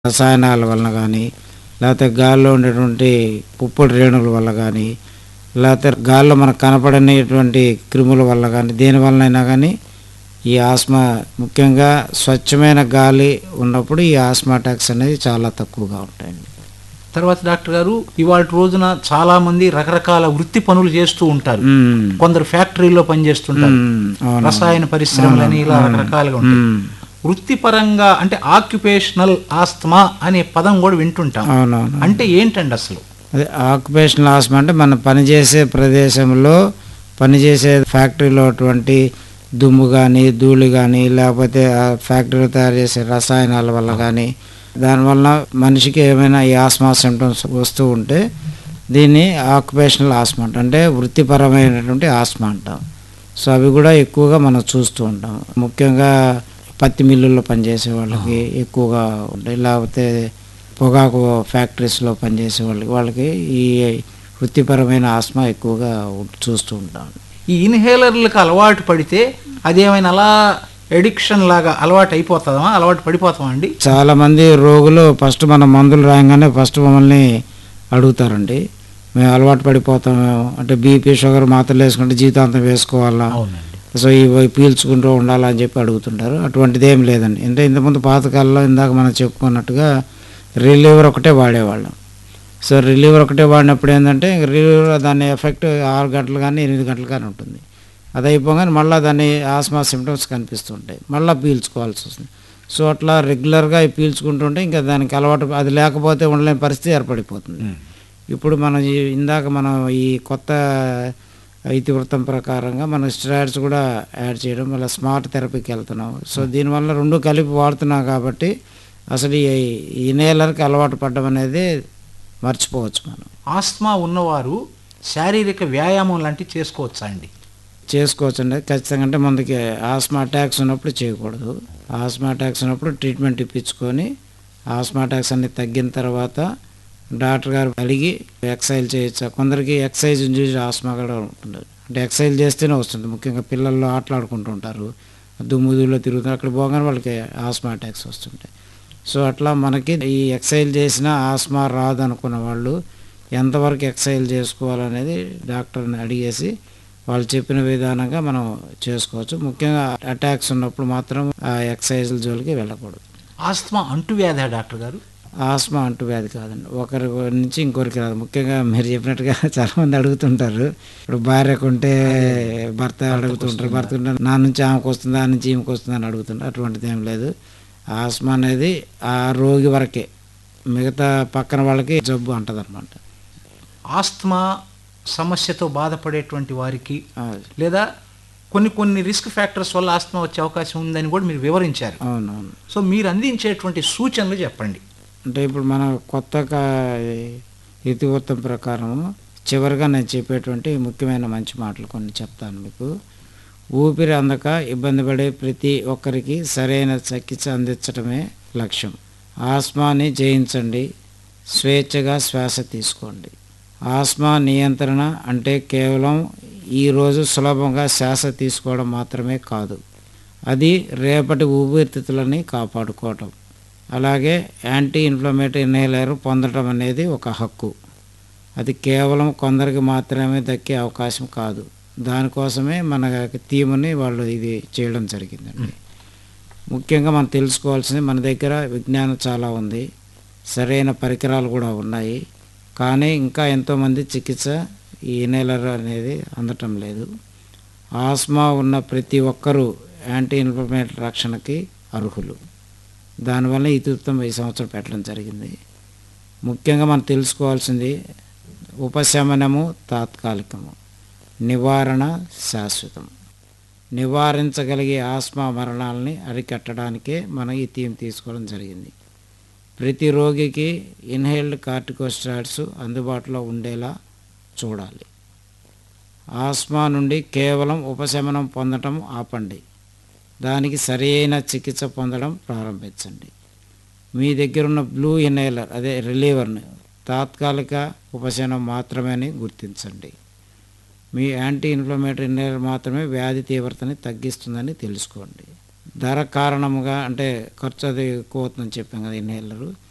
రసాయనాల వలన కానీ లేకపోతే గాల్లో ఉండేటువంటి పుప్పొడి రేణువుల వల్ల కానీ లేకపోతే గాల్లో మనకు కనపడనేటువంటి క్రిముల వల్ల కానీ దేని వలనైనా కానీ ఈ ఆస్మా ముఖ్యంగా స్వచ్ఛమైన గాలి ఉన్నప్పుడు ఈ ఆస్మా అటాక్స్ అనేది చాలా తక్కువగా ఉంటాయండి తర్వాత డాక్టర్ గారు ఇవాళ రోజున చాలా మంది రకరకాల వృత్తి పనులు చేస్తూ ఉంటారు మ్మ్. కొందరు ఫ్యాక్టరీలో పనిచేస్తుంటారు మ్మ్. అవును. రసాయన పరిశ్రమలని ఇలా రకరకాలుగా ఉంటాయి మ్మ్. వృత్తిపరంగా అంటే ఆక్యుపేషనల్ ఆస్తమా అనే పదం కూడా వింటుంటాం అవునవును అంటే ఏంటండి అసలు అదే ఆక్యుపేషనల్ ఆస్మా అంటే మనం పనిచేసే ప్రదేశంలో పనిచేసే ఫ్యాక్టరీలో అటువంటి దుమ్ము కానీ ధూళి కానీ లేకపోతే ఆ ఫ్యాక్టరీలో తయారు చేసే రసాయనాల వల్ల కానీ దానివల్ల మనిషికి ఏమైనా ఈ ఆస్మా సిమ్టమ్స్ వస్తూ ఉంటే దీన్ని ఆక్యుపేషనల్ ఆస్మా అంటాం అంటే వృత్తిపరమైనటువంటి ఆస్మా అంటాం సో అవి కూడా ఎక్కువగా మనం చూస్తూ ఉంటాం ముఖ్యంగా పత్తి మిల్లుల్లో పనిచేసే వాళ్ళకి ఎక్కువగా ఉంటాయి లేకపోతే పొగాకు ఫ్యాక్టరీస్లో పనిచేసే వాళ్ళకి వాళ్ళకి ఈ వృత్తిపరమైన ఆస్మా ఎక్కువగా ఉం- చూస్తూ ఉంటాం ఈ ఇన్హేలర్లకు అలవాటు పడితే అదేమైనా అలా ఎడిక్షన్ లాగా అలవాటు అయిపోతుందా అలవాటు పడిపోతామా అండి చాలా మంది రోగులు ఫస్ట్ మన మందులు రాయంగానే ఫస్ట్ మమ్మల్ని అడుగుతారండి మేము అలవాటు పడిపోతామేమో అంటే బీపీ షుగర్ మాత్రలు వేసుకుంటే జీవితాంతం వేసుకోవాలా అవునండి సో ఇవి పీల్చుకుంటూ ఉండాలని చెప్పి అడుగుతుంటారు అటువంటిది ఏం లేదండి అంటే ఇంతకుముందు పాతకాలంలో ఇందాక మనం చెప్పుకున్నట్టుగా రిలీవర్ ఒకటే వాడేవాళ్ళం సో రిలీవర్ ఒకటే వాడినప్పుడు ఏంటంటే రిలీవర్ దాని ఎఫెక్ట్ ఆరు గంటలు కానీ ఎనిమిది గంటలు కానీ ఉంటుంది అది అయిపోగానే మళ్ళీ దాని ఆస్మా సిమ్టమ్స్ కనిపిస్తుంటాయి మళ్ళీ పీల్చుకోవాల్సి వస్తుంది సో అట్లా రెగ్యులర్గా అవి పీల్చుకుంటుంటే ఇంకా దానికి అలవాటు అది లేకపోతే ఉండలేని పరిస్థితి ఏర్పడిపోతుంది ఇప్పుడు మనం ఈ- ఇందాక మనం ఈ కొత్త ఇతివృత్తం ప్రకారంగా మనం స్టెరాయిడ్స్ కూడా యాడ్ చేయడం వల్ల స్మార్ట్ థెరపీకి వెళ్తున్నాం సో దీనివల్ల రెండు కలిపి వాడుతున్నాం కాబట్టి అసలు ఈ ఇనేలర్కి అలవాటు పడడం అనేది మర్చిపోవచ్చు మనం ఆస్తమా ఉన్నవారు శారీరక వ్యాయామం లాంటివి చేసుకోవచ్చా అండి చేసుకోవచ్చు అండి ఖచ్చితంగా అంటే మనకి ఆస్మా అటాక్స్ ఉన్నప్పుడు చేయకూడదు ఆస్మా అటాక్స్ ఉన్నప్పుడు ట్రీట్మెంట్ ఇప్పించుకొని ఆస్మా అటాక్స్ అన్ని తగ్గిన తర్వాత డాక్టర్ గారు అడిగి ఎక్సైజ్ చేయొచ్చా కొందరికి ఎక్సైజ్ చూసి ఆస్మా కూడా ఉంటుంది అంటే ఎక్సైజ్ చేస్తేనే వస్తుంది ముఖ్యంగా పిల్లల్లో ఆటలాడుకుంటూ ఉంటారు దుమ్ముదులో తిరుగుతారు అక్కడ పోగానే వాళ్ళకి ఆస్మా అటాక్స్ వస్తుంటాయి సో అట్లా మనకి ఈ ఎక్సైజ్ చేసిన ఆస్మా రాదు అనుకున్న వాళ్ళు ఎంతవరకు ఎక్సైజ్ చేసుకోవాలనేది డాక్టర్ని అడిగేసి వాళ్ళు చెప్పిన విధానంగా మనం చేసుకోవచ్చు ముఖ్యంగా అటాక్స్ ఉన్నప్పుడు మాత్రం ఆ ఎక్సైజ్ల జోలికి వెళ్ళకూడదు ఆస్తమా అంటువ్యాధా డాక్టర్ గారు ఆస్మా అంటువ్యాధి కాదండి ఒకరి నుంచి ఇంకొకరికి రాదు ముఖ్యంగా మీరు చెప్పినట్టుగా చాలా మంది అడుగుతుంటారు ఇప్పుడు భార్యకు ఉంటే భర్త అడుగుతుంటారు భర్త ఉంటే నా నుంచి ఆమెకు వస్తుంది ఆ నుంచి ఈమెకు వస్తుంది అని అడుగుతుంటారు అటువంటిది ఏం లేదు ఆస్మా అనేది ఆ రోగి వరకే మిగతా పక్కన వాళ్ళకి జబ్బు అంటదన్నమాట ఆస్తమా సమస్యతో బాధపడేటువంటి వారికి లేదా కొన్ని కొన్ని రిస్క్ ఫ్యాక్టర్స్ వల్ల ఆస్తమా వచ్చే అవకాశం ఉందని కూడా మీరు వివరించారు అవునవును సో మీరు అందించేటువంటి సూచనలు చెప్పండి అంటే ఇప్పుడు మన కొత్తగా ఇతివృత్తం ప్రకారం చివరిగా నేను చెప్పేటువంటి ముఖ్యమైన మంచి మాటలు కొన్ని చెప్తాను మీకు ఊపిరి అందక ఇబ్బంది పడే ప్రతి ఒక్కరికి సరైన చికిత్స అందించడమే లక్ష్యం ఆస్మాని జయించండి స్వేచ్ఛగా శ్వాస తీసుకోండి ఆస్మా నియంత్రణ అంటే కేవలం ఈరోజు సులభంగా శ్వాస తీసుకోవడం మాత్రమే కాదు అది రేపటి ఊపిరితిత్తులని కాపాడుకోవటం అలాగే యాంటీ ఇన్ఫ్లమేటరీ ఇన్హేలర్ పొందడం అనేది ఒక హక్కు అది కేవలం కొందరికి మాత్రమే దక్కే అవకాశం కాదు దానికోసమే మన థీమ్ని వాళ్ళు ఇది చేయడం జరిగిందండి ముఖ్యంగా మనం తెలుసుకోవాల్సింది మన దగ్గర విజ్ఞానం చాలా ఉంది సరైన పరికరాలు కూడా ఉన్నాయి కానీ ఇంకా ఎంతోమంది చికిత్స ఈ ఇన్హేలర్ అనేది అందటం లేదు ఆస్మా ఉన్న ప్రతి ఒక్కరూ యాంటీ ఇన్ఫ్లమేటరీ రక్షణకి అర్హులు దానివల్ల ఈ తూత్తం ఈ సంవత్సరం పెట్టడం జరిగింది ముఖ్యంగా మనం తెలుసుకోవాల్సింది ఉపశమనము తాత్కాలికము నివారణ శాశ్వతం నివారించగలిగే ఆస్మా మరణాలని అరికట్టడానికే మనం ఈ థీమ్ తీసుకోవడం జరిగింది ప్రతి రోగికి ఇన్హేల్డ్ కార్టికోస్టాయిడ్స్ అందుబాటులో ఉండేలా చూడాలి ఆస్మా నుండి కేవలం ఉపశమనం పొందటం ఆపండి దానికి సరైన చికిత్స పొందడం ప్రారంభించండి మీ దగ్గర ఉన్న బ్లూ ఇన్హేలర్ అదే రిలీవర్ని తాత్కాలిక ఉపశమనం మాత్రమే అని గుర్తించండి మీ యాంటీ ఇన్ఫ్లమేటరీ ఇన్హేలర్ మాత్రమే వ్యాధి తీవ్రతని తగ్గిస్తుందని తెలుసుకోండి ధర కారణముగా అంటే ఖర్చు అది ఎక్కువ అవుతుందని చెప్పాం కదా ఇన్హేలరు